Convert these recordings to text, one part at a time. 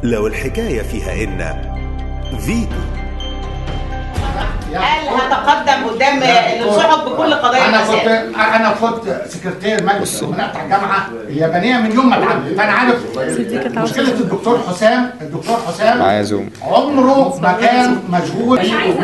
لو الحكاية فيها إن فيتو قال هتقدم قدام الصحف بكل قضايا انا كنت المسائل انا كنت سكرتير مجلس الامناء بتاع الجامعه اليابانيه من يوم ما اتعملت فانا عارف مشكله الدكتور حسام الدكتور حسام معايا زوم عمره ما كان مشغول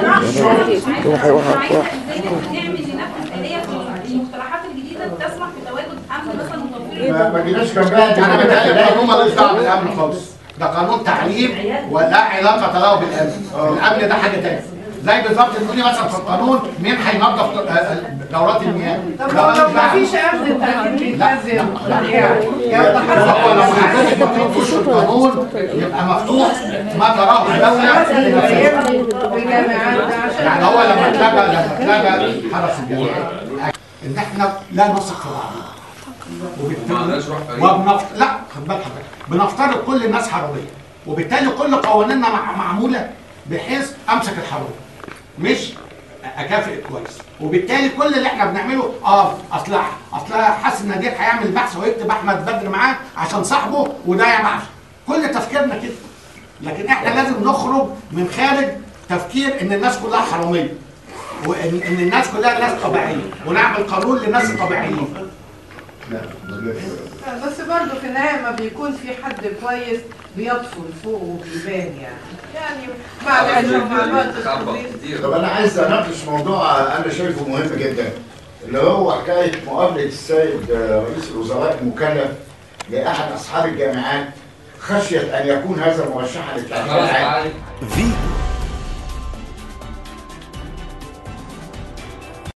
المقترحات الجديده تسمح بتواجد امن مثلا وتوفير ما ما جيناش جنبها انا بتهيألي القانون مالوش دعوه بالامن خالص ده قانون تعليم ولا علاقه له بالامن الامن ده حاجه تانية زي بالظبط تقولي مثلا في القانون مين هينظف دورات المياه طب ده لو مالوش ما دعوة. فيش امن التأكيد لا لازم لا يعني هو لو حضرتك ما تنفذش في القانون يبقى مفتوح ما تراه الدوله لنفسها. بالجامعات ده عشان يعني هو لما اتلغى لما اتلغى حرس الجامعات ان احنا لا نثق في بعضنا وبالتالي وبنفت... لا خد بالك حضرتك بنفترض كل الناس حراميه وبالتالي كل قوانيننا مع... معموله بحيث امسك الحرامي مش اكافئ كويس وبالتالي كل اللي احنا بنعمله اه اصل اصل حاسس ان نجيب هيعمل بحث ويكتب احمد بدر معاه عشان صاحبه وده يا معرفش كل تفكيرنا كده لكن احنا لازم نخرج من خارج تفكير ان الناس كلها حراميه وان إن الناس كلها ناس طبيعيه ونعمل قانون للناس الطبيعيين بس برضه في النهايه ما بيكون في حد كويس بيطفل فوق وبيبان يعني يعني مع العلم مع الوقت الطويل طب انا عايز اناقش موضوع انا شايفه مهم جدا اللي هو حكايه مقابله السيد رئيس الوزراء المكلف لاحد اصحاب الجامعات خشيه ان يكون هذا مرشحا للتعليم العام فيتو